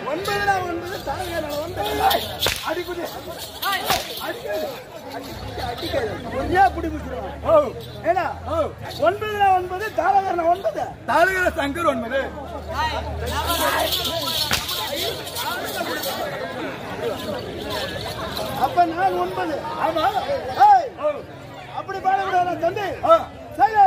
ஒன்பதுல ஒன்பது தாரகர் ஒன்பது அடிக்குது அடிக்காது அடிக்காது ஒரே புடி பிடிச்சிருவான் ஓ ஏடா ஓ ஒன்பதுல ஒன்பது தாரகர் ஒன்பது தாளுகிற சங்கர் ஒன்பது அப்ப நான் ஒன்பது ஆமா ஏய், ஓ அப்படி பாடக்கூடாது தம்பி ஆ சரி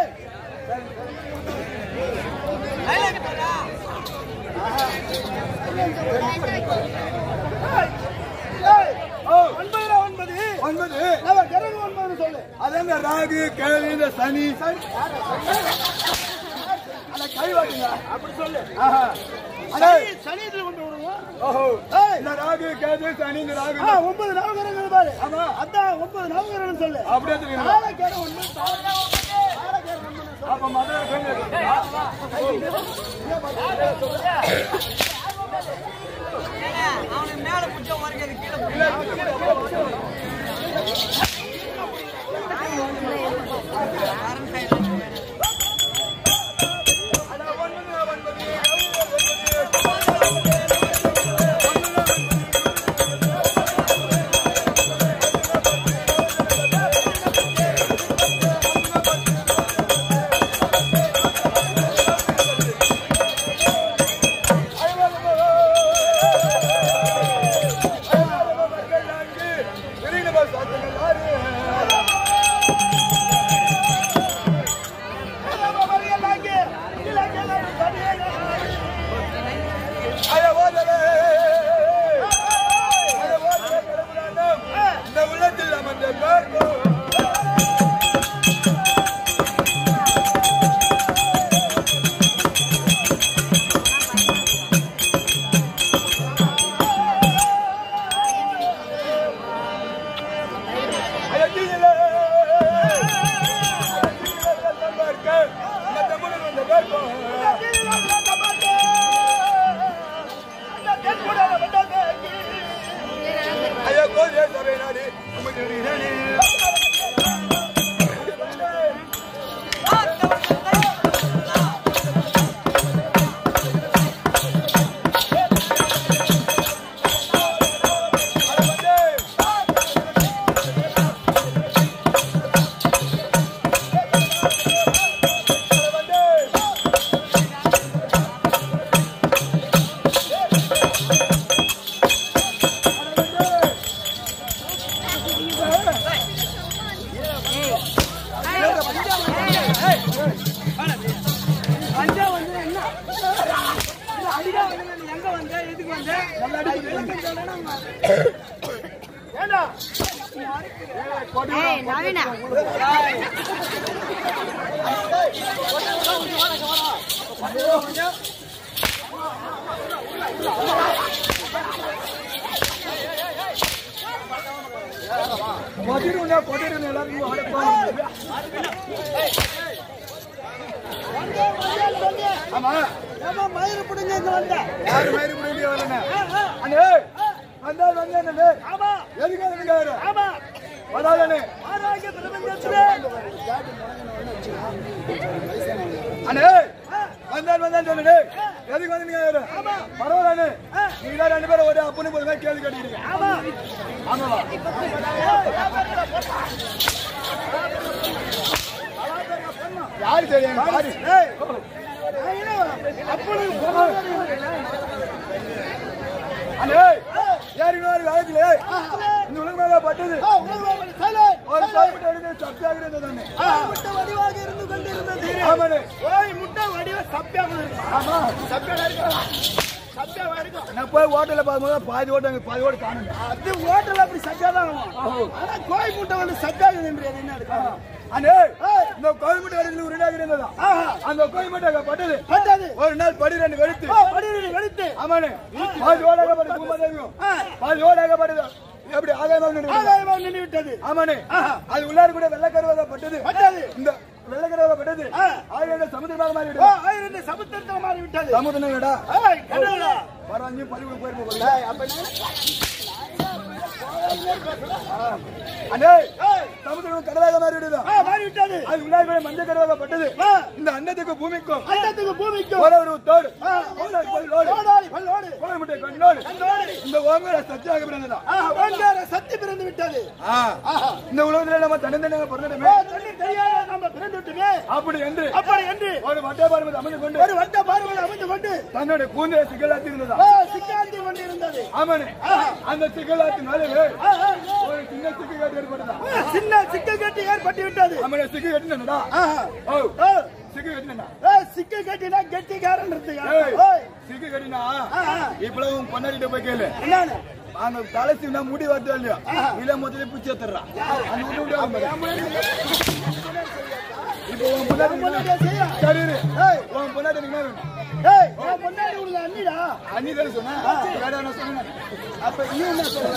ஏய், ஓ ஒன்பதுல ஒன்பது ஒன்பது நம்ம கரகு ஒன்பது சொல்லு அதாங்க ராகு கேது இந்த சனி அட கை வாட்டுங்க அப்படி சொல்லு ஆஹா அடே சனி- சனி இதுல கொண்டு வருவோம் ஓஹோ ஏய். இந்த ராகு கேது சனி இந்த ராகு ஆ, ஒன்பது நவகரங்கள் பாரு ஆமா. அதான் ஒன்பது நவகரங்கள் சொல்லு அப்படியே தெரியும் தாரகர் ஒன்பது தாரகர் ஒன்பது சொல்லு. அப்ப மதுரை கொஞ்சம் அவனுக்கு மேல பிடிச்ச உரைக்கிறது கீழே இந்த உள்ளத்தில் அமர்ந்த பார்ப்போம் அழகிலே பார்க்க இந்த தமிழ் வந்த பார்ப்போம் ஐயா கோரிய சபை நாடி உமக்கு அஞ்சா வந்து என்ன இல்ல, அடிடா வந்து நீ எங்க வந்த எதுக்கு வந்த நல்லா அடி விளக்கம் சொல்லணும் ஏண்டா ஏய் நவீனா கொதிருந்தா கொதிருந்த எல்லாருக்கும் அடப்பாங்க ஆமா ஏமா மயிறு பிடிங்க இங்க வந்த யாரு மாதிரி முடிய வரல அண்ணே வந்தா வந்தே ஆமா எதுக்கு எதுக்கு ஆமா வராதே ஆரோக்கிய பிரபஞ்சத்திலே அண்ணே வந்தால் வந்தால் சொல்லுடே எதுக்கு வந்து நீங்க பரவாயில்ல நீங்க தான் ரெண்டு பேரும் ஒரு அப்பனு போதுமே கேள்வி கேட்டுக்கிறீங்க ஆமா ஆமாவா யாரு தெரியும் யாரு ஏய் நான் என்ன அப்பொழுது அண்ணே யாரு இன்னொரு வேலைக்குல இந்த உலகம் மேல பட்டது ஒரு சாப்பிட்டு எடுத்து சப்தாகிறது தானே முட்டை வடிவாக இருந்து கொண்டிருந்தது ஆமாண்ணே ஓய் முட்டை வடிவ சப்பியாக இருக்கும் ஆமா சப்பியாக இருக்கும் சப்பியாக இருக்கும் நான் போய் ஹோட்டல்ல பார்க்கும்போது பாதி ஓட்டு அங்க பாதி ஓட்டு காணுங்க அது ஹோட்டல் அப்படி சப்பியாக தான் இருக்கும் ஆனா கோய் முட்டை வந்து சப்பியாக என்று அது என்ன எடுக்கும் அண்ணே இந்த கோயம்பேட்டு வரையில் ஒரு இடம் இருந்ததா ஆஹா அந்த கோயம்பேட்டு பட்டது பட்டது ஒரு நாள் படி ரெண்டு வெளுத்து ஓ வடிவில் வெளுத்து ஆமாண்ணே பாதி ஓடாகப்பட்டது பூமாதேவியும் ஆ. பாதி ஓடாகப்பட்டது எப்படி ஆகாயமாக நின்று ஆதாயமாக நின்று விட்டது ஆமாண்ணே அது உள்ளார கூட வெள்ளக்கருவாக பட்டது பட்டது இந்த வெள்ளக்கருவாக பட்டது ஆ. ஆயிரம் சமுதிரமாக மாறி ஓ விட்டது ஆயிரம் சமுத்திரத்தில் மாறி விட்டது சமுதிரம் விடா ஏய் கடவுளா பரவாஞ்சி பதிவு போயிருப்போம் ஏய் அப்ப என்ன அண்ணே ஏய் சமுத்திரம் கடலாக மாறிவிடுதா ஆ, மாறிவிட்டது அது உள்ளாக மஞ்சள் கடலாகப்பட்டது ஆ. இந்த அன்னத்துக்கு பூமிக்கும் அண்டத்துக்கு பூமிக்கும் ஒரு ஒரு தோடு ஆ. கோடாரி பல்லோடு கோடாரி பல்லோடு கோலமுட்டை கண்ணோடு கண்ணோடு இந்த ஓங்கார சத்தியாக பிறந்ததா ஆ, ஓங்கார சக்தி பிறந்து விட்டது ஆ. ஆஹா. இந்த உலகத்துல நம்ம தனித்தனியாக ஓ, பிறந்துட்டோமே தண்ணீர் தெரியாத நம்ம பிறந்து விட்டுமே அப்படி என்று அப்படி என்று ஒரு வட்டை பார்வை அமர்ந்து கொண்டு ஒரு வட்ட பார்வையில் அமைந்து கொண்டு தன்னுடைய கூந்தலை சிக்கலாத்தி இருந்ததா ஓ, சிக்காந்தி கொண்டிருந்தது ஆமாண்ணே அந்த சிக்கலாத்தி மேலே ஆ, ஆ. ஒரு சின்ன சிக்கு காட்டு ஏற்பட்டதா ஓ, சின்ன சிக்க கட்டி ஏற்பட்டு விட்டது ஆமாண்ணே சிக்கு கட்டினா ஆஹா. ஓ ஓ, சிக்கு கட்டினா ஓ, சிக்க கட்டினா கெட்டிக்காரன் இருக்கு ஏய், ஓய், சிக்கு கட்டினா ஆ, ஆ. இப்பளவு உன் பொண்டாட்டிட்ட போய் கேளு என்னன்னு அந்த தலை சீவினா முடி வருதோ இல்லையா இல்ல முதல்ல பிடிச்சி எடுத்துடுறான் அந்த விட்டு விட்டு ஆகும் பாரு. இப்போ உன் பொண்டாட்டி முன்னாடியே செய்ய. சரி இரு. ஏய், உன் பொண்டாட்டி எனக்கு என்ன வேணும் ஏய், என் முன்னாடி உனக்கு அண்ணிடா அண்ணி தானே சொன்னா வேற என்ன சொன்னேன் அப்ப நீ என்ன சொல்ற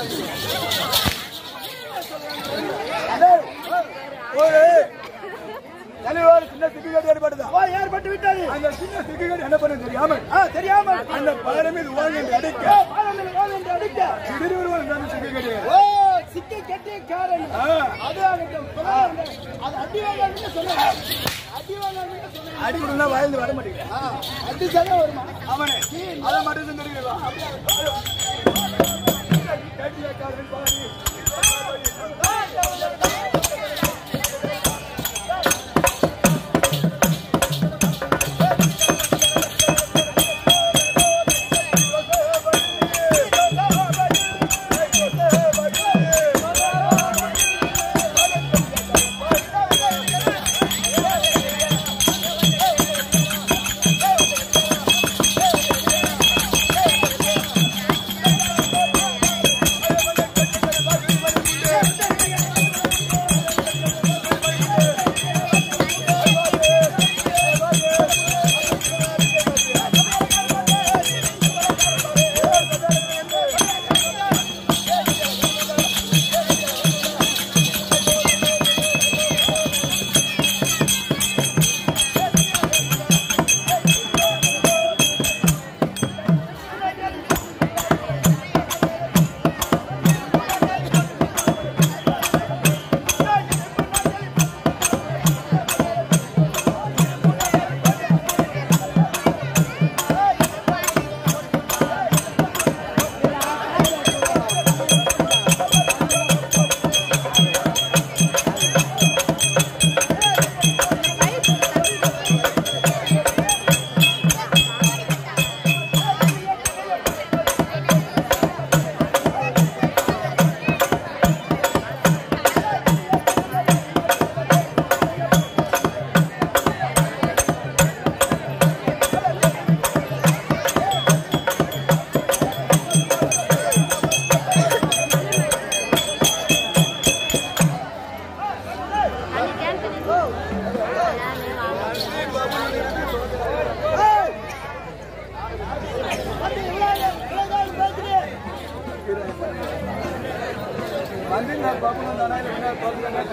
ஒரு தலைவர் ஒரு சின்ன சிக்கு கட்டி ஏற்படுதா ஓ, ஏற்பட்டு விட்டது அந்த சின்ன சிக்கு கட்டி என்ன பண்ண தெரியாம ஆ, தெரியாம அந்த பாறை மீது ஓங்கி அடிக்க ஓ, பாலத்தில் ஓடு என்று அடிக்க திடீர்னு ஒரு வந்து சிக்கு கட்டி ஓ சிக்க கெட்டிக்காரன் ஆ. அது ஆகட்டும் சொல்லாங்க. அது அடி வாங்காதுன்னு சொன்னாங்க அடி வாங்காதுன்னு சொன்னாங்க அடி கொடுத்தா வாயிலிருந்து வர மாட்டேங்குது ஆ, அடி சரியா வருமா அவனே அதை மட்டும் செஞ்சிருக்கா கட்டியக்காரன் பாரு வந்து நான் பாப்பணும் தானே இல்லை என்ன பாப்பணும்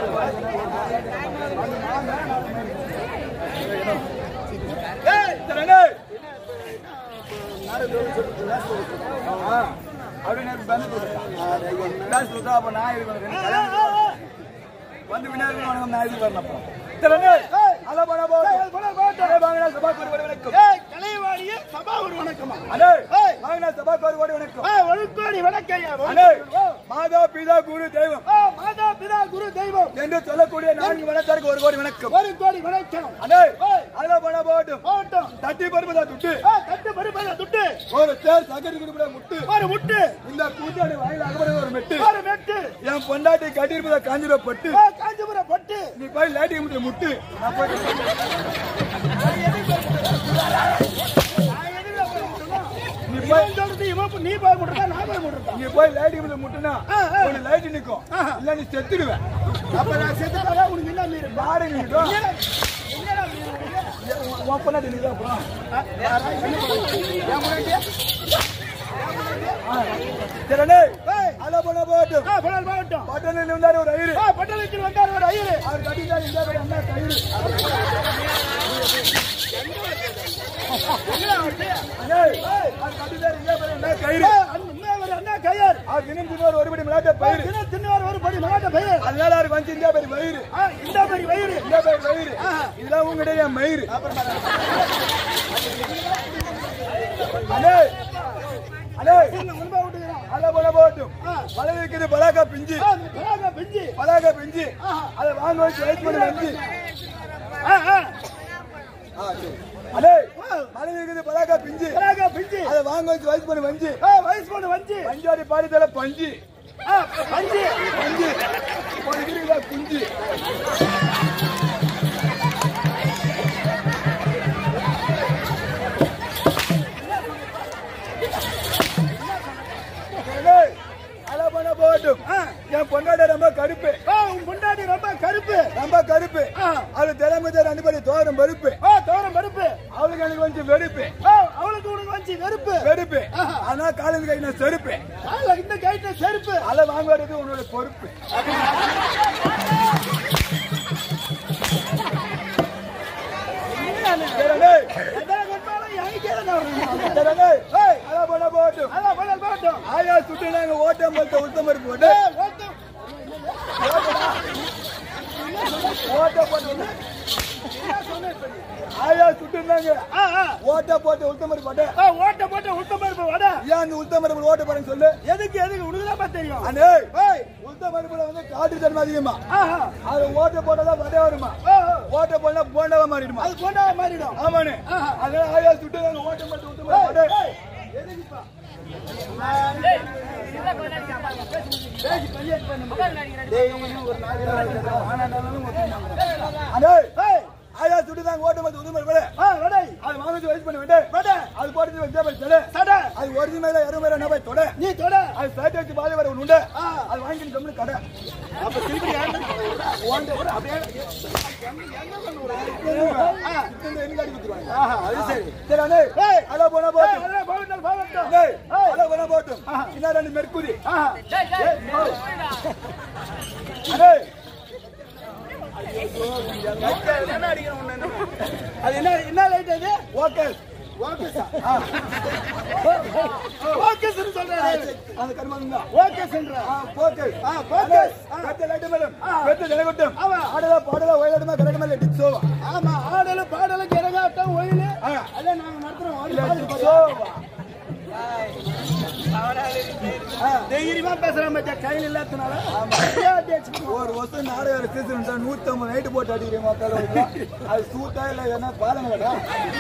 வந்து விநாயகர் வணக்கம் நான் இதுக்கு வரணும் அப்புறம் திறனே அல பண போ அலே வாங்கினா சபாக்கு ஒரு வணக்கம் ஏய், கலைவாணியே சபா ஒரு வணக்கமா அலே ஏய். வாங்கினா சபாக்கு ஒரு கோடி வணக்கம் ஆ, ஒழுக்கோடி வணக்கம் ஐயா, அலே ஒழுக்கோடி. ஓ, மாதா பிதா குரு தெய்வம் ஆ, மாதா பிதா குரு தெய்வம் என்று சொல்லக்கூடிய நான்கு வணக்கத்திற்கு ஒரு கோடி வணக்கம் ஒரு கோடி வணக்கம் அலே ஏய். அல பண போட்டும் போட்டும் தட்டி பருப்பதா துட்டு ஆ, தட்டு பருப்பத துட்டு ஒரு தேர் சகரி குடுப்பிட முட்டு ஒரு முட்டு இந்த கூட்டாளி வாயில் அகப்படுறது ஒரு மெட்டு ஒரு மெட்டு என் பொண்டாட்டி கட்டியிருப்பதா காஞ்சிரப்பட்டு ஆ, காஞ்சிபுரம் பட்டு நீ போய் லைட்டிங் முட்டு முட்டு நான் போய் நான் எதுக்கு போய் நீ இவன் போய் சொல்றது இவன் நீ போய் முட்டுறதா நான் போய் முட்டுறதா நீ போய் லைட்டிங் முட்டு முட்டுனா ஆ, ஆ. ஒரு லைட் நிக்கும் இல்ல நீ செத்துடுவேன் அப்ப நான் செத்துட்டாவே உனக்கு என்ன மீறு யாரு நிக்கும் என்னடா மீறு உனக்கு? உன் பொண்டாட்டி நீதான் அப்புறம் ஆ, யாரா? என்ன பண்ணுறது? என் முன்னாடியே? திறனே ஏய். அல போன போட்டும் ஆ, புனல் மாவட்டம் பட்டணில் இருந்தாரு ஒரு ஐயரு ஆ, பட்டணத்தில் வந்தார் ஒரு ஐயரு அவர் கட்டிட்டாரு இந்த பேர் அண்ணா கயிறு அண்ணே, அவர் கட்டிட்டாரு இந்த பேர் அண்ணா கயிறு ஆ, அந்த உண்மையா ஒரு அண்ணா கையார் அவர் தினம் தினம் ஒருபடி விளையாட்ட பயிர் தினம் தின்னுவார் ஒரு படி வச்சு நாட்ட பெயர் அதனால அவருக்கு வந்து இந்தியா பேர் வயிறு ஆ, இந்த மாதிரி வயிறு இந்தியா பேர் வயிறு ஆஹா. இதெல்லாம் உங்ககிட்ட என் மயிறு அண்ணே அண்ணே உண்மை விட்டுக்கிறோம் அத போல போட்டும் ஆ. பழக இருக்குது பலாக்கா பிஞ்சு ஆ, இந்த பலாக்கா பிஞ்சு பலாக்கா பிஞ்சு ஆஹா. அதை வாங்க வச்சு வெயிட் பண்ணி வந்து ஆ, ஆ, அண்ணே ஆ, பழக இருக்குது பலாக்கா பிஞ்சு பலாக்கா பிஞ்சு அதை வாங்க வச்சு வெயிட் பண்ணி வந்து ஆ, வயசு பொண்ணு வஞ்சி பஞ்சாடி பாடி தர பஞ்சு ஆ, வஞ்சி பஞ்சு உனக்கு இருக்குதா குஞ்சு ஏய், அத பண்ண போகட்டும் ஆ, என் பொண்ணாட ரொம்ப கருப்பு ஆ, உன் பொண்டாட்டி ரொம்ப கருப்பு ரொம்ப கருப்பு ஆ. அவளு திறமை ரெண்டு பேரும் தோறும் பருப்பு ஆ, தோரம் பருப்பு அவளுக்கு எனக்கு கொஞ்சம் வெறுப்பு ஆ, அவளுக்கு உனக்கு வஞ்சி வெறுப்பு வெறுப்பு ஆஹா. ஆனா காலேஜ் கை நான் செருப்பு காலைல இந்த கைட்ட செருப்பு அதை வாங்க வர்றது உன்னோட பொறுப்பு சரி, டேய். எத்தனை கொண்டாலும் என்கிட்டயே தான் வரணும். சரி, டேய். அத பண்ண போகட்டும் அதான் போடல் போகட்டும். ஆயா சுட்டு நாங்க ஓட்டம் போட்டு உளுத்தம் பருப்பு போட்டு ஏய், ஓட்டம். ஓட்ட போட்டு ஆயா சுட்டுனாங்க ஆ, ஆ, ஓட்ட போட்டு உளுத்தம் பருப்பு போட்டு ஆ, ஓட்டை போட்டு உளுத்த பருப்பு வடை. ஏன் அந்த உளுத்தம் பருப்பு ஓட்ட போறேன்னு சொல்லு எதுக்கு எதுக்கு உனக்குதான்ப்பா தெரியும் அண்ணே உளுத்தம் பருப்புல வந்து காட்டு தன்மை அதிகமா ஆஹா. அது ஓட்ட போட்டதான் வடை வருமா ஓ, ஓ. ஓட்ட போட்டா போண்டவா மாறிடுமா அது போண்டாவா மாறிடும் ஆமாண்ணே ஆஹா. அதனால ஆயா சுட்டு நாங்க ஓட்ட போட்டு உளுத்தம் பருப்பு போட்டு ஏய், எதுக்குப்பா? பேசி கல்யாணம் பண்ணுமா? அண்ணே ஏய், ஆயா சுட்டு நாங்க ஓட்ட போட்டு உளுத்தம் பருப்பு போட்டு ஆ, வடை, அது வாங்கி வயசு பண்ண வேண்டாம் வடை, அது போட்டு வச்சா போய் தொட சடை, அது ஒரிஜினல் எரு மேல என்ன போய் தொட நீ தொட. அது சேர்த்து வச்சு பாதி வர ஒன்று உண்டு ஆ. அது வாங்கிட்டு கம்மி கடை அப்ப திருப்பி யாரு? ஓண்ட கூட அப்படியே ஆ, இந்த எங்க அடி குத்துருவாங்க ஆஹா, அது சரி. சரி அண்ணே ஏய். அத போனா ஏய், போட்டும் அதெல்லாம் போகட்டும், போகட்டும். அண்ணே ஏய். அத போனா போட்டும் ஆஹா. இன்னும் ரெண்டு மெர்க்குரி ஆஹா. அண்ணே அது என்ன என்ன லைட் அது ஓகே ஓகேசா ஓகேஸ்னு சொல்றாரு அந்த கருமாங்க தான் ஓகேஸ்ன்ற போக்கஸ் ஆ, focus. ஆ. கத்த லைட் மேடம் ஆ. கத்த ஜனகட்டம் ஆமா. ஆடலா பாடலா ஒயலடமா கரெக்ட் மேல டிக்ஸோவா ஆமா ஆடல பாடல கிரகாட்டம் ஒயிலு ஆ. அதான் நாங்க நடத்துறோம் இல்ல ஆடி பாடு. டிக்ஸோவா தைரியமா பேசுறேன் மச்சா கையில் இல்லாதனால ஒரு வருஷம் நாடக சீசன் நூத்தி ஐம்பது நைட்டு போட்டு அடிக்கிறேன் மக்கள் அது சூட்டா இல்ல என்ன பாருங்க கடா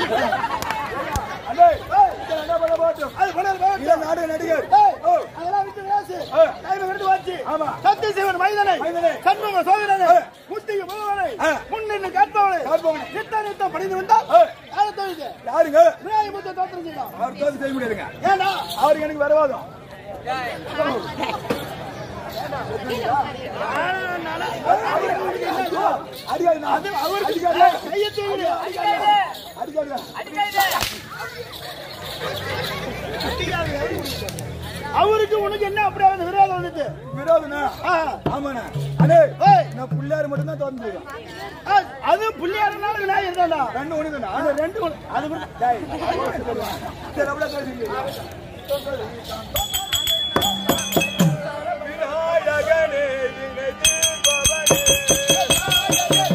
அண்ணே இதை என்ன பண்ண போட்டும் அது பண்ணல இதை நாடக நடிகர் ஓ அதெல்லாம் விட்டு பேசு ஆ. கையில விட்டு வாச்சு ஆமா. சத்திய சிவன் மைதனை மைதனை. சண்முக சோதரனை ஆ. முத்திக்கு முதல்வனை ஆ. முன்னின்று காப்பவனை காப்பவனை. நித்த நித்தம் படிந்து வந்தால் ஆ. யாரை தொழிலுக்கு யாருங்க விநாயக முத்த தோற்றம் செய்யலாம் அவர் தோத்து செய்ய முடியாதுங்க ஏண்டா அவருக்கு எனக்கு வரவாதம் அடிக்காது அது அவருக்கு அடிக்காது கையை தூக்கிடு அடிக்காது அவருக்கு உனக்கு என்ன அப்படியாவது விரோதம் வந்துட்டு விரோதனா ஆ. ஆமாண்ணா அண்ணே ஏய். நான் பிள்ளையார் மட்டும் தான் தோந்து செய்வேன் ஆ, அது புள்ளியாரனால விநாயகர் தானா ரெண்டு ஒண்ணுங்கண்ணா அந்த ரெண்டு ஒண்ணு. அது கூட டேய், சரி அப்படியே பேசுங்க விநாயகனே வினை தீர்ப்பவனே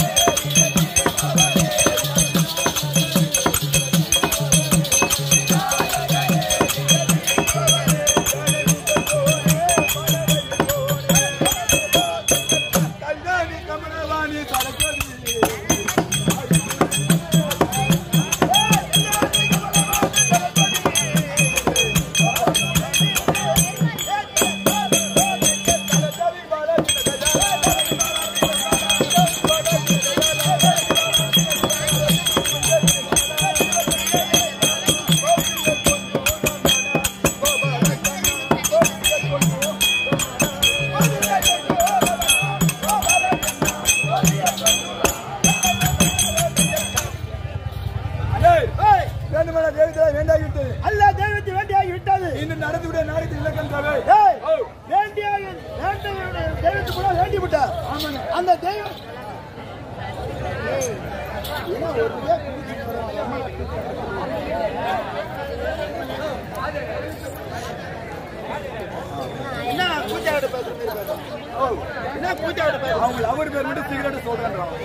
கல்யாணி கமலவாணி சரஸ்வதி ஏய், வேண்டுமான தேவதை வேண்டாகிவிட்டது அல்லா தெய்வத்தை வேண்டியாகி விட்டது இன்னும் நடந்துவிட நாளைக்கு இலக்கம் தவை ஏய், வேண்டியாக வேண்டிய தெய்வத்தை கூட வேண்டி விட்டார் அந்த தெய்வம் ஏய், என்ன ஒரு இதே குடிச்சிட்டு வர்றாங்க, அம்மா. என்ன பூஜாவோட பேசுற மாதிரி பேசுற? ஓ, என்ன அவங்க லவர் பேர் மட்டும் சிகரெட் சொல்றான்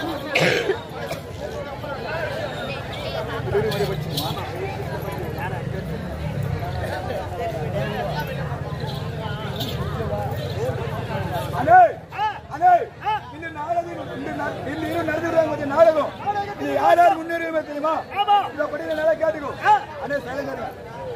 அண்ணே அண்ணே இந்த நாடகம் இந்த நா- இந்த இரு நடந்துடுறாங்க கொஞ்சம் நாடகம் இது யார் யார் முன்னுரிமை தெரியுமா இதை படி நல்லா கேட்டுக்கோ அண்ணே சைலண்ட்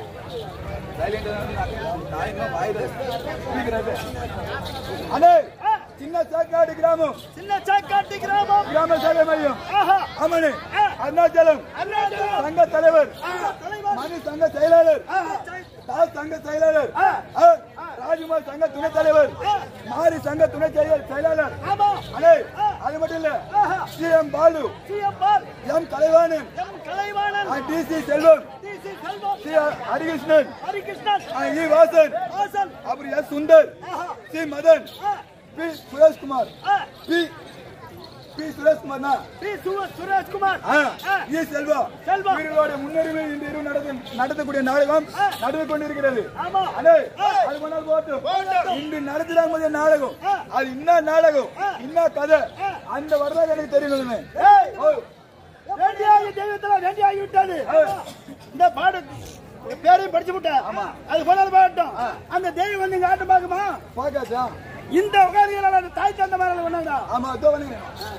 அண்ணே சின்ன சாக்காடு கிராமம் சின்ன சாக்காட்டு கிராமம் கிராம சேவை மையம் ஆஹா ஆமாண்ணே அருணாச்சலம் அருணாச்சலம். சங்க தலைவர் ஆஹா, தலைவர். மணி சங்க செயலாளர் ஆஹா, தாஸ் சங்க செயலாளர் ஆ. ஆ, ராஜ்குமார் சங்க துணை தலைவர் மாரி சங்க துணை செயல்- செயலாளர் ஆமா அண்ணே அது மட்டும் இல்ல ஆஹா. C M Balu CMR M Kalaivanan M Kalaivanan T C Selvam TC Selvam C Harikrishnan Harikrishnan ஆ, இ வாசன் வாசன் அப்புறம் எஸ் சுந்தர் ஆஹா சி மதன் ஆ, பி சுரேஷ்குமார் ஆ, பி பி சுரேஷ்குமார்னா பி சுர- சுரேஷ்குமார் ஆ, ஆ, இ செல்வா செல்வா. இவர்களுடைய முன்னுரிமை இந்த இரு நடந்து நடத்தக்கூடிய நாடகம் ஆ. நடந்து கொண்டிருக்கிறது ஆமா அண்ணே ஆ. அது பண்ணால் போட்டும் போகட்டும். இன்று நடத்துறாங்க மதிய நாடகம் ஆ. அது என்ன நாடகம் ஆ. என்ன கதை ஆ. அந்த வரலாறு எனக்கு தெரியுமே ஏய், ஓ, வேண்டியாகி தெய்வத்துல வேண்டியாகி விட்டது ஆ. இந்த பாடு பேரையும் படிச்சு விட்டேன் ஆமா. அது போனாலும் பாடட்டும் ஆ. அந்த தெய்வம் வந்து இங்க ஆட்டம் பார்க்குமா பாக்காச்சா இந்த உட்காந்து அந்த தாய் தந்த மாதிரி ஒண்ணாங்க ஆமா அதோ வந்து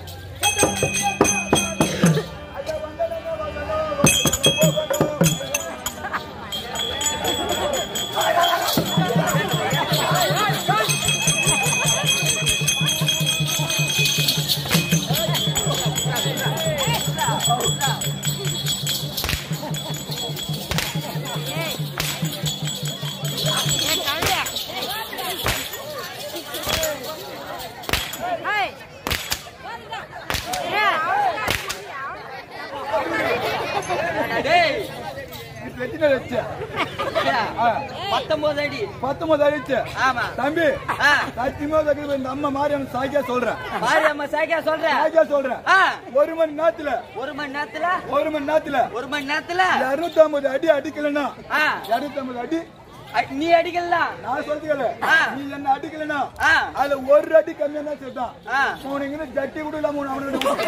Hey! டேய் வெட்டின வச்சு ஆ, பத்தொன்பது அடி பத்தொன்பது அழிச்சு ஆமா தம்பி ஆ சத்தியமா தம்பி, இந்த அம்மா மாரியம்மன் சாக்கியா சொல்றேன் மாரியம்மா சாக்கியா சொல்ற சாக்கியா சொல்றேன் ஆ ஒரு மணி நேரத்துல ஒரு மணி நேரத்துல ஒரு மணி நேரத்துல ஒரு மணி நேரத்துல இருநூத்தி ஐம்பது அடி அடிக்கலன்னா ஆ இருநூத்தி ஐம்பது அடி அ- நீ அடிக்கலாம் நான் சொல்றதுல ஆ. நீ என்ன அடிக்கலனா ஆ அதுல ஒரு அடி கம்மியா தான் சேர்த்தான் ஆ உனக்கு ஜட்டி கூட இல்லாம உன்னை அவனுக்கு விட்டு.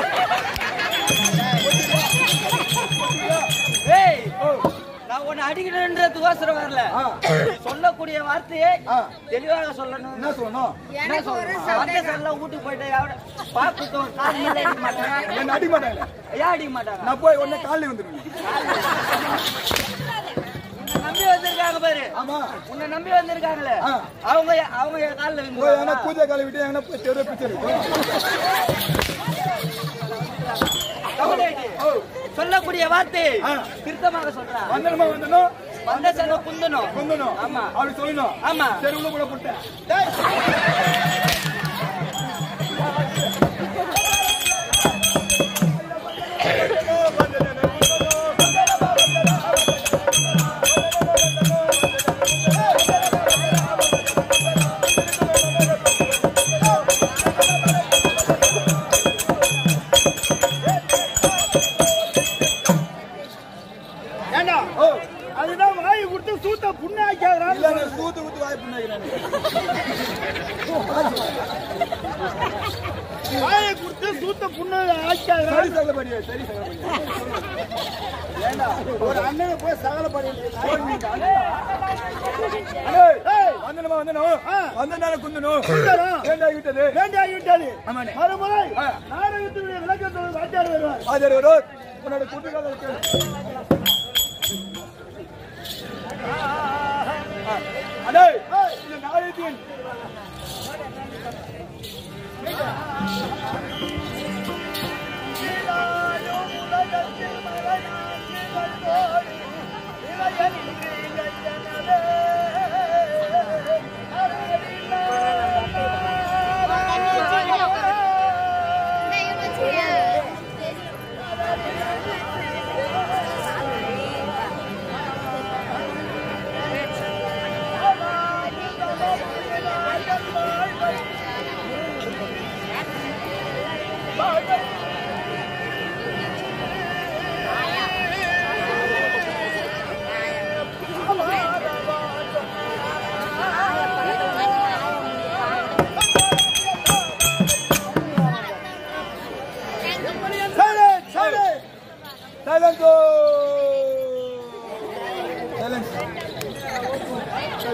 ஏய் ஓ, நான் உன்னை அடிக்கணுன்றதுக்கோசரம் வரல ஆ, சொல்லக்கூடிய வார்த்தையை ஆ. தெளிவாக சொல்லணும் என்ன சொல்லணும் என்ன சொல்லணும் வந்த சொல்ல வீட்டுக்கு போயிட்டு எவன- பாப்புக்கு கால் மேல அடிக்க மாட்டாங்க என்ன அடிக்க மாட்டாங்க ஏன் அடிக்க மாட்டாங்க நான் போய் உடனே காலையில் வந்துருவேன் உன்னை நம்பி வந்திருக்காங்க பாரு ஆமா உன்னை நம்பி வந்திருக்காங்களே ஆ. அவங்க அவங்க என் காலில் போய் எங்கன்னா விழுந்து பூஜை காலை விட்டு எங்கன்னா போய் தெரு பிச்சை இருக்கும் சொல்லக்கூடிய வார்த்தை ஆ. திருத்தமாக சொல்றா வந்தனமா வந்தனும் வந்த செல்வ குந்தணும் குந்தணும் ஆமா. அப்படி சொல்லணும் ஆமா. சரி உள்ள கூட போட்டேன் ஏண்டா ஓ அதுதான் வாய் கொடுத்து சூத்த புண்ணு ஆக்கியாகிறான் இல்ல நான் கூத்து கூத்து வாய்ப்பு நினைக்கிறேன் வாயை கொடுத்து சூத்த புண்ணு ஆக்கியாகிறான் சரி சகலபடி சரி சகலபடி ஏண்டா ஒரு அண்ணனை போய் சகல வந்தனமா வந்தனும் ஆ. வந்தனால குந்தனும் குந்தணும். ஏண்டாகிவிட்டது வேண்டியாகிவிட்டாரு ஆமாண்ணே. மறுமுறை ஆ. நாடகத்தினுடைய விளக்கத்தை வாத்தியார் வருவார் ஆஜர் வருவார் உன்னோட கூட்டுக்கால இருக்கு அடே இந்த நாயத்தின்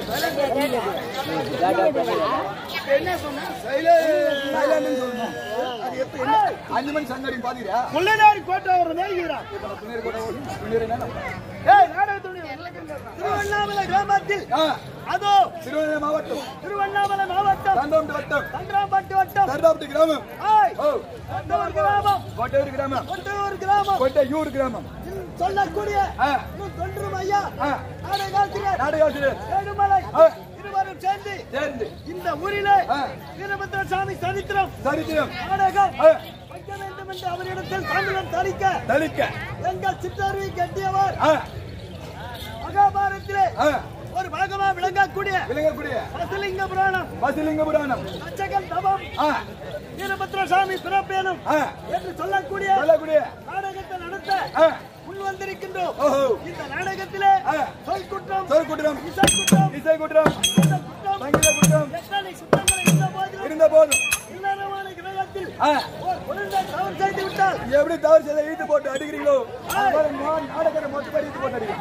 என்ன சொன்ன சைலண்ட்னு சொல்லணும். அது எப்ப என்ன? அஞ்சு மணி சங்கடி பாத்தீங்களா முள்ளனாரி கோட்டை ஒரு நேர்கிறான் துணியர் கூட ஓடும். துணியர் என்ன? ஏய் நாடகத்துடைய திருவண்ணாமலை கிராமத்தில் ஆ, அதோ திருவண்ணாமலை மாவட்டம் திருவண்ணாமலை மாவட்டம் தண்டோம்பட்டு வட்டம் சந்திராம்பட்டு வட்டம் சர்தாப்பட்டி கிராமம் ஏய் ஓ ஒரு கிராமம் கோட்டையூர் கிராமம் ஒரு கிராமம் கோட்டையூர் கிராமம் சொல்லக்கூடிய ஆ, இன்னும் தொன்றும் ஐயா ஆ, நாடகாசிரியர் நாடகாசிரியர் ஏழுமலை ஆ. இருவரும் சேர்ந்து சேர்ந்து இந்த ஊரிலே ஆ. வீரபத்ர சாமி சரித்திரம் சரித்திரம் நாடகம் ஆ, வைக்க வேண்டும் என்று அவரிடத்தில் தாமிரம் தளிக்க தளிக்க எங்கள் சிற்றறிவை கட்டியவர் ஆ, மகாபாரத்திலே ஆ, ஒரு பாகமா விளங்கக்கூடிய விளங்கக்கூடிய பசலிங்க புராணம் வசிலிங்க புராணம் அச்சகல் தவம் ஆ, வீரபத்ர சாமி பிறப்பேனும் ஆ, என்று சொல்லக்கூடிய சொல்லக்கூடிய நாடகத்தை நடத்த ஆ, முன் வந்திருக்கின்றோம் ஓஹோ இந்த நாடகத்திலே ஆ. சொல் குற்றம் சொல் குற்றம் இசை குற்றம் இசை குற்றம் இந்த குற்றம் சங்கீத குற்றம் எத்தனை குற்றங்கள் இருந்த போதிலும் இருந்த போதும் இல்லறமான கிரகத்தில் ஆ, ஒரு குழந்தை தவறு செய்து விட்டால் எப்படி தவறு செய்த ஈட்டு போட்டு அடிக்கிறீங்களோ அது போல நான் நாடகத்தை மொத்தப்படி ஈட்டு போட்டு அடிக்கிறேன்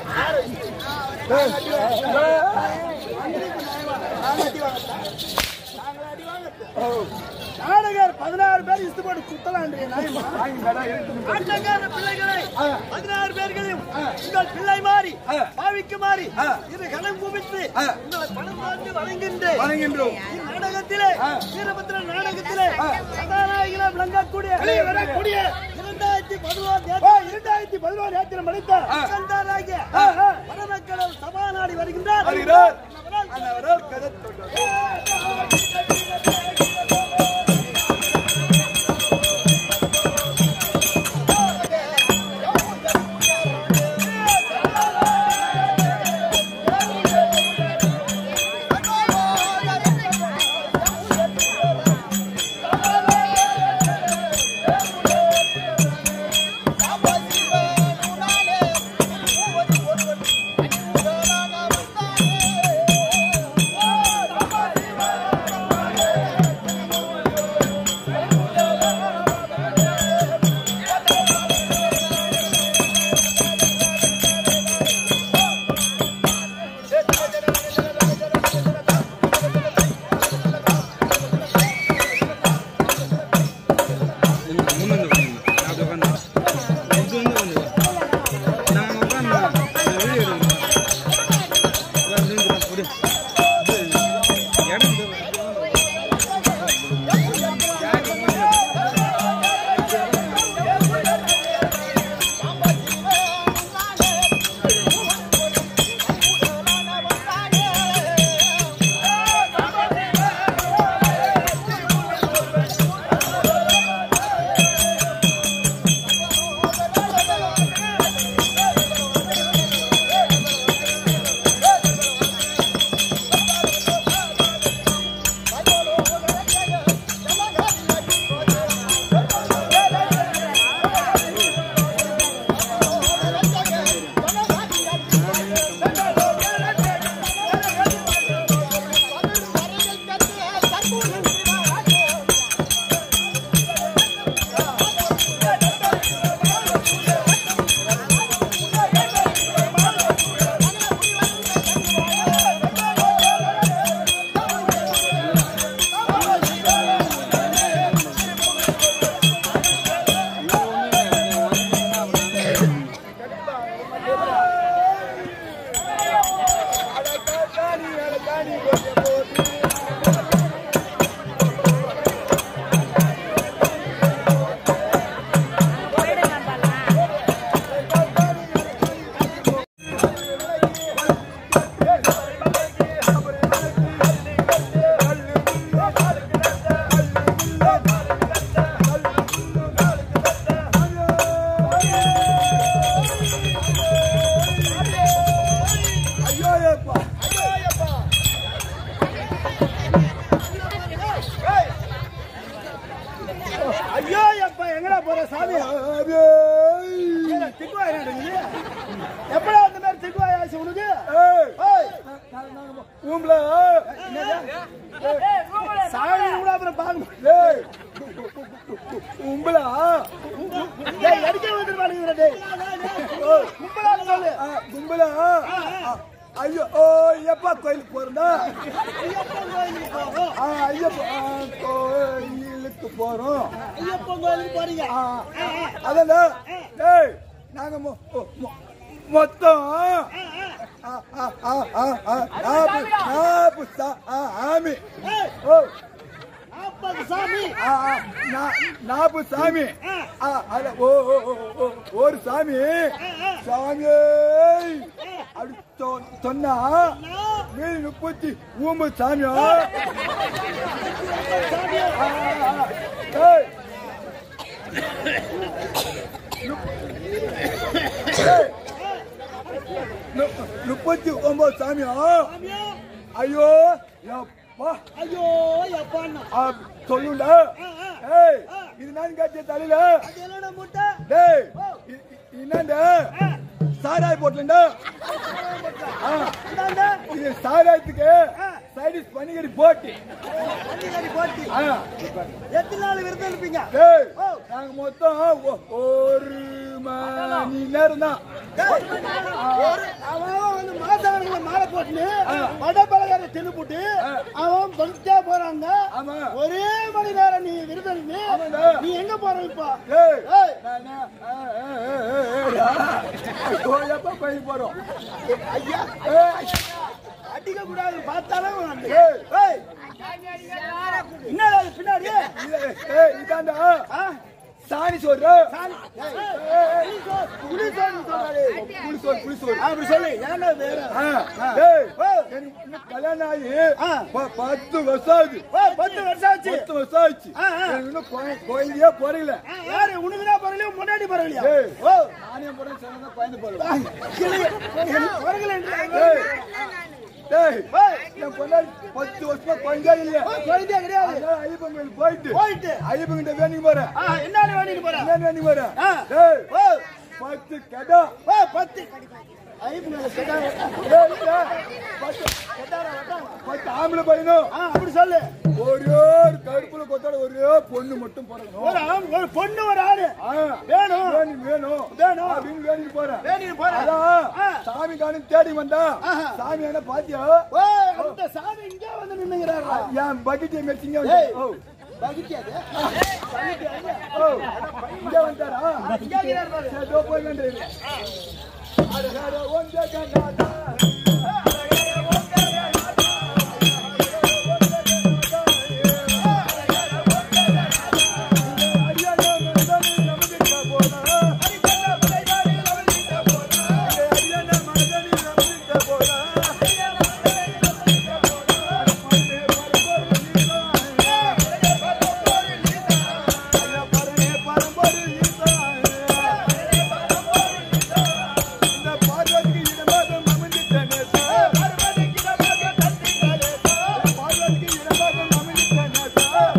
ஓ, நாடகர் பதினாறு பேர் இஸ்து போட்டு குத்தலான்றீங்க நாயமா வாங்கி கடை இழுத்து ஆட்டக்கார பிள்ளைகளை ஆ. பதினாறு பேர்களையும் ஆ. உங்கள் பிள்ளை மாறி ஆ. பாவிக்கு மாறி ஆ. இரு கலம் குவித்து ஆ. உங்களை பணம் பார்த்து வணங்குகின்றேன் வணங்கின்றோம் இந்நாடகத்திலே ஆ. வீரபத்ர நாடகத்திலே ஆ. கதாநாயகனா விளங்கக்கூடிய வெளியே வரக்கூடிய இரண்டாயிரத்தி பதினோரு இரண்டாயிரத்தி பதினோரு நேரத்தில் மடித்த ஆ. கந்தாராகிய ஆ. பரமக்கடல் சபாநாடி வருகின்றார் வருகிறார். அவரால் அந்த அவரால் கதை தொட்டார். ముందు నాకు ఒక ముందు ఉంది ఉంది నాకు ఒక వీడియో ஐயோ ஏப்பா ஐயோ அப்பா எங்கடா போற சாமி அடே. திக்குவா என்ன எப்படா அந்த மாதிரி திக்குவா ஆச்சு உனக்கு ஏய், ஏய், உங்களை சாமி கூட அப்புறம் பாக்க ஏய், உங்களா டேய் அடிக்க வந்துருவானுங்க டேய் ஓ கும்பலா சொல்லு ஆ, கும்பலா ஆ, ஐயோ ஓ ஐயப்பா கோயிலுக்கு போறதா ஐயப்பன் கோயிலுக்கு போறோம் ஆ, ஐயப்பா ஆ, கோயிலுக்கு போறோம் ஐயப்பன் கோயிலுக்கு போறீங்க ஆ, அதான்டா டேய் நாங்க மொ- மொ- மொ- மொத்தம் ஆ, ஆ, ஆ, ஆ, ஆ, நாப்பு நாப்பு சா- ஆ, ஆமி ஏய், ஓ நாற்பது சாமி ஆ, ஆ, நா- நாப்பு சாமி ஆ, அட, ஓ ஓ, ஓ, ஓ, ஒரு சாமி சாமி அப்படி சொ- சொன்னா மீதி முப்பத்தி ஒன்பது சாமியா சாமியா ஆ, ஆ, ஏய். ஏய். நு- முப்பத்தி ஒன்பது சாமியா சாமியா ஐயோ எப்பா ஐயோ எப்பான்னா ஆ, சொல்லுண்டா ஏய் இது நான் காட்டிய தலையில அது என்னடா முட்டை டேய் இ- இ- என்னண்டா சாராய் போட்டுலண்டா ஆ, இந்தாண்டா இது சாராயத்துக்கு சைடிஸ் பனிகரி போட்டு அன்னிக்காரி போட்டி ஆ, எத்தனை நாள் விருது இருப்பீங்க டேய் நாங்க மொத்தம் ஒ- ஒரு மணி நேரம் தான் ஒரு அவன் வந்து மாசவனுங்களை மாலை போட்டுன்னு வடபலகார தின்னு போட்டு அவன் படுத்தே போறாங்க ஆமா ஒரே மணி நேரம் நீ விருது ஆமாண்டா. நீ எங்க போற இப்போ டேய் ஏய், நான் நான், ஆ, ஆ, ஆ, ஆ, ஆ. கோயிலப்பா கோயில் போறோம் ஐயா ஏய், அடிக்க கூடாது பார்த்தாலும் வந்து. ஏய். ஏய், என்னடா இது பின்னாடி இது- ஏய், இதாண்டா ஆ? சாணி சோறு சாமி. ஏய், புலி சோறு, புலி சோறுன்னு சொல்றாரு. புளிசோறு புளிசோறு ஆ, அப்படி சொல்லு ஏன்னா வேற ஆ, டேய், எனக்கு இன்னும் கல்யாணம் ஆகி ஆ. ப- பத்து வருஷம் ஆகுது ஓ, பத்து வருஷம் ஆச்சு பத்து வருஷம் ஆச்சு ஆ, ஆ. எனக்கு இன்னும் கோயில்- கோயிலையே போறீங்கள யாரு உனக்குதான் பரவாயில்லையா முன்னாடி பரவாயில்லையா ஏய். ஓ நானே போறேன் சொன்னா பயந்து போறேன் கிளி, எனக்கு பரவாயில்லைன்றாங்க. டேய் டேய் ஏய், என் பொண்டாட்டி பத்து வருஷமா கொஞ்சம் இல்ல குழந்தையா கிடையாது அதனால ஐயப்பன் கோயில் போயிட்டு போயிட்டு ஐயப்பன் கிட்ட வேண்டிக்கு போறேன் ஆ, என்னன்னு வேண்டிட்டு போற என்ன வேண்டிக்கு போறேன் ஆ. டேய் ஓ பத்து கடா ஓ பத்து ஐயப்பன் கெட்டா டேய், டேய், பத்து கெட்டாரா வட்டாங்க பத்து ஆம்பளை பையனும் ஆ அப்படி சொல்லு ஒரே ஒரு கருப்புல கொத்தாட ஒரே பொண்ணு மட்டும் பிறக்கணும் ஒரு ஆண், ஒரு பொண்ணு ஒரு ஆணு ஆ, வேணும் வேணும் வேணும் வேணும். அப்படின்னு வேண்டிட்டு போறேன் வேண்டிட்டு போற அதான் ஆ. சாமி காணும் தேடி வந்தா ஆஹா. சாமி என்ன பாத்தியா ஓ அந்த சாமி இங்க வந்து நின்னுங்கறாரா என் பக்கெட் மெச்சிங்க ஏய். ஓ பகிட்டியாது ஓ இங்க வந்தாரா இங்க இருக்கிறார் பாரு சரி, இதோ போய் வேண்டியது. அட, அட, ஒன்றே கண்ணாடா. அடியாரே மனதானே நமதிட்ட போனா. அடியாரே மனதானே நமதிட்ட போனா. பரணே பரம்பொரு ஈசானே. இந்த பார்வதிக்கு இடமாக அமர்ந்திட்டனே சார். பார்வதிக்கு இடமாக அமர்ந்திட்டனே சார்.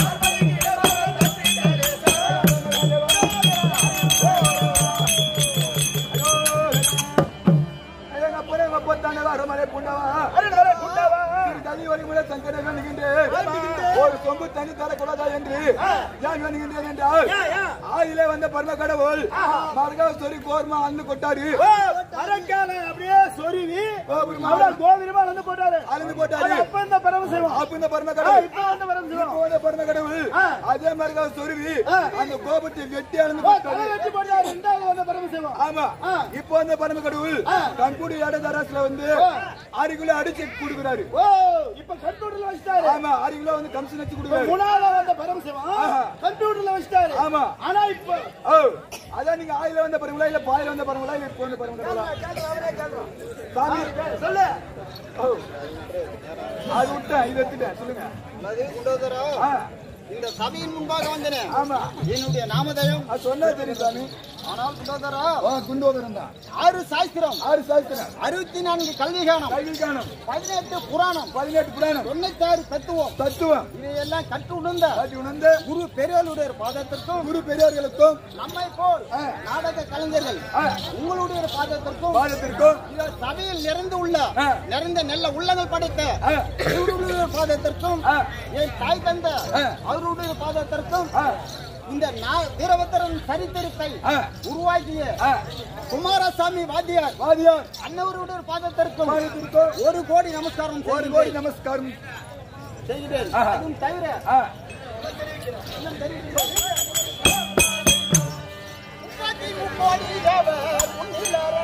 எங்க அப்பனே, எங்க அப்பா தானே வரமலை புண்டவா. திரு தனி வழிமுறை சங்கரை வேண்டுகின்றேன். ஒரு சொம்பு தண்ணி தரக்கூடாதா என்று ஏன் வேண்டுகின்றேன் என்றால் ஆதியிலே வந்த பரம கடவுள் மரகாசுரி கோர்மா அன்னு கொட்டாரு ஓ அரக்கால அப்படியே சொருவி கோபுரம் அவ்வளவு கோவிலமா வந்து போட்டாரு அழிந்து போட்டாரு அது அப்ப இந்த பரமசிவம் அப்ப இந்த பரம ஆ, கடவுள் இப்ப வந்து பரமசிவம் இப்போ வந்த பரம கடவுள் ஆ. அதே மாதிரி சொருவி ஆ. அந்த கோபத்தை வெட்டி அழிந்து ஓ போட்டாரு தலை வெட்டி போட்டாரு ரெண்டாவது வந்து பரமசிவம் ஆமா ஆ. இப்போ வந்த பரம கடவுள் ஆ. கண்கூடி இடதராசுல வந்து ஆறு கிலோ அடிச்சு கொடுக்குறாரு ஓ இப்ப கம்ப்யூட்டர்ல வச்சிட்டாரு ஆமா ஆறு கிலோ வந்து கம்சன் வச்சு கொடுக்குறாரு மூணாவது வந்த பரமசிவம் ஆஹா. கம்ப்யூட்டர்ல வச்சிட்டாரு ஆமா ஆனா இப்ப ஓ அதான் நீங்க ஆயில வந்த பரங்களா இல்ல பாயில வந்த பரங்களா இல்ல இப்போ வந்த பரங்களா சாமி சொல்லு ஓ அது விட்டேன் இது எடுத்துட்டேன் சொல்லுங்க ஆ, இந்த சபையின் முன்பாக வந்தனேன் ஆமா என்னுடைய நாமதயம் அது சொன்னா தெரியும் சாமி ஆனால் குண்டோதரா ஆ, குண்டோதரம் தான் ஆறு சாஸ்திரம் ஆறு சாஸ்திரம் அறுபத்தி நான்கு கல்விகானம் கல்வி காணும் பதினெட்டு புராணம் பதினெட்டு புராணம் தொண்ணூத்தாறு தத்துவம் தத்துவம் இதையெல்லாம் கற்று உணர்ந்த காட்டி உணர்ந்த குரு பெரியவருடைய பாதத்திற்கும் குரு பெரியோர்களுக்கும் நம்மை போல் ஆ. நாடக கலைஞர்கள் ஆ. உங்களுடைய பாதத்திற்கும் பாதத்திற்கும் இந்த சபையில் நிறைந்து உள்ள ஆ. நிறைந்த நல்ல உள்ளங்கள் படைத்த ஆ, இவருடைய பாதத்திற்கும் ஆ. என் தாய் தந்த ஆ. அவருடைய பாதத்திற்கும் ஆ, இந்த நா- வீரபத்திரன் சரித்திரத்தை ஆ, உருவாக்கிய ஆ, குமாரசாமி வாத்தியார் வாதியார் அன்னவருடைய பாதத்திற்கும் பாதத்திற்கும் ஒரு கோடி நமஸ்காரம் ஒரு கோடி செய்கிறேன். நமஸ்காரம் செய்கிறேன் ஆஹா. அதுவும் தவிர ஆ, இன்னும் தெரிவிக்கிறேன். முப்பத்தி முக்கோடி தேவர் உன்னிலாரே.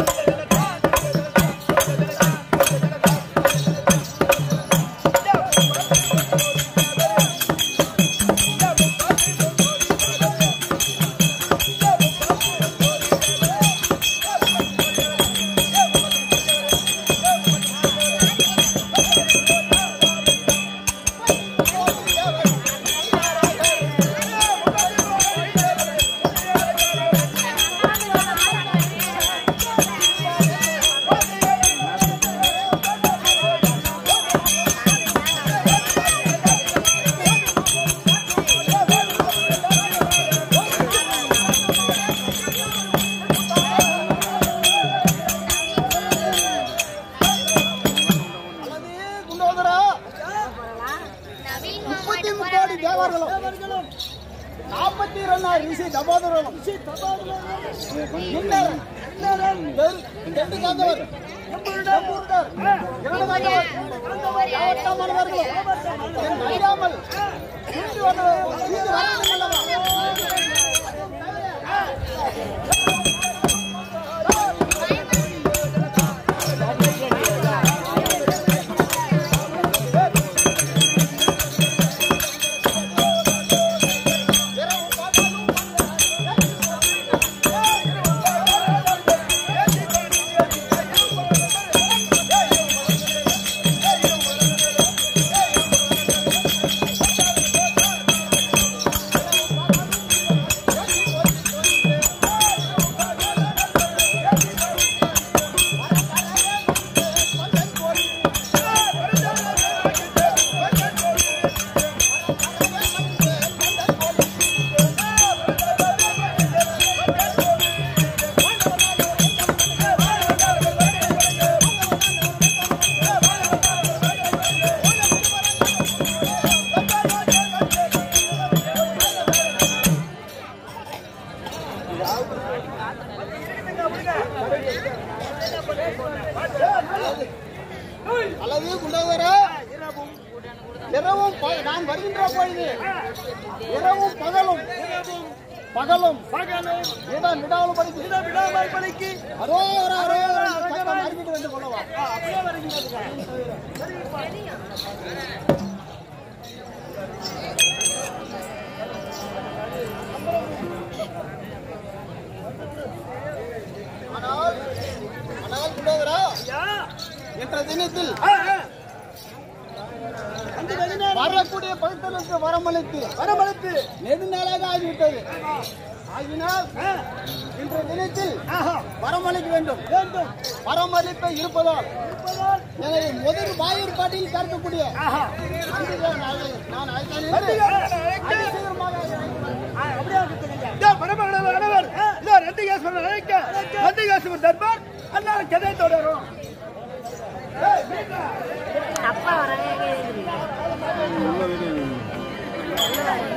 அல்லது குண்டோதரா முப்பத்தி முக்கோடி தேவர்களும் நாற்பத்தி இரண்டாயிரம் ரிஷி தபோதரர்களும் முன்னர் ரெண்டு காந்தவர் எம்பூர்டர், இரண்டு காந்தவர், யாவட்டமானவர்களும் என் அறியாமல் இன்று வந்து இன்று வர வேண்டும் அல்லவா? அல்லது குண்டோதரா இரவும் ப- நான் வருகின்ற பொழுது இரவும் பகலும் பகலும் இடம் விடாமல் படிக்கு இடம் விடாமல் படிக்கு அரோரா அரோரா என்ற சத்தம் அறிவிட்டு வந்து கொள்ளவா ஆனால் ஆனால் குண்டோதரா என்ற தினத்தில் வரக்கூடிய பகுத்தலுக்கு வரமளித்து வரமளித்து நெடுநாளாக ஆகிவிட்டது ஆகினால் இன்றைய தினத்தில் வரமளிக்க வேண்டும் வேண்டும் வரமளிப்ப இருப்பதால் எனது முதல் வாயூர் பாட்டியில் கருக்கக்கூடிய நந்திகா நாயகி, நான் அழைத்தேன். அதிசீக்கிரமாக கதை தொடரும் அப்பா வரவே கேக்குது உள்ள வெளியே